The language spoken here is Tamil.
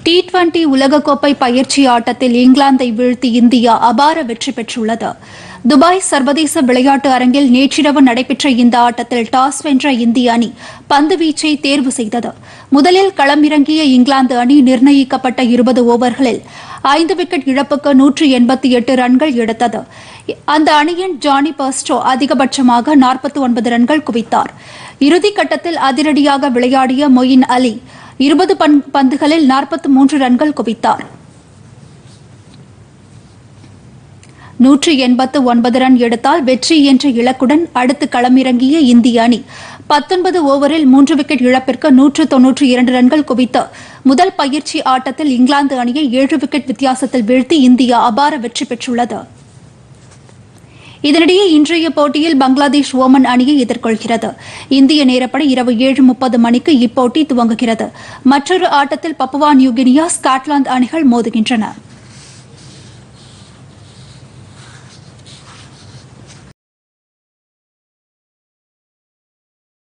டி டுவெண்டி உலகக்கோப்பை பயிற்சி ஆட்டத்தில் இங்கிலாந்தை வீழ்த்தி இந்தியா அபார வெற்றி பெற்றுள்ளது துபாய் சர்வதேச விளையாட்டு அரங்கில் நேற்றிரவு நடைபெற்ற இந்த ஆட்டத்தில் டாஸ் வென்ற இந்திய அணி பந்து வீச்சை தேர்வு செய்தது முதலில் களமிறங்கிய இங்கிலாந்து அணி நிர்ணயிக்கப்பட்ட இருபது ஓவர்களில் ஐந்து விக்கெட் இழப்புக்கு நூற்று எண்பத்தி எட்டு ரன்கள் எடுத்தது அந்த அணியின் ஜானி பர்ஸ்டோ அதிகபட்சமாக நாற்பத்தி ஒன்பது ரன்கள் குவித்தார் இறுதிக்கட்டத்தில் அதிரடியாக விளையாடிய மொயின் அலி இருபது பந்துகளில் நாற்பத்தி மூன்று ரன்கள் குவித்தார் நூற்று எண்பத்து ஒன்பது ரன் எடுத்தால் வெற்றி என்ற இலக்குடன் அடுத்து களமிறங்கிய இந்திய அணி பத்தொன்பது ஓவரில் மூன்று விக்கெட் இழப்பிற்கு நூற்று தொன்னூற்றி இரண்டு ரன்கள் குவித்து முதல் பயிற்சி ஆட்டத்தில் இங்கிலாந்து அணியை ஏழு விக்கெட் வித்தியாசத்தில் வீழ்த்தி இந்தியா அபார வெற்றி பெற்றுள்ளது இதனிடையே இன்றைய போட்டியில் பங்களாதேஷ் ஓமன் அணியை எதிர்கொள்கிறது இந்திய நேரப்படி இரவு ஏழு முப்பது மணிக்கு இப்போட்டி துவங்குகிறது மற்றொரு ஆட்டத்தில் பப்புவா நியூகினியா ஸ்காட்லாந்து அணிகள் மோதுகின்றன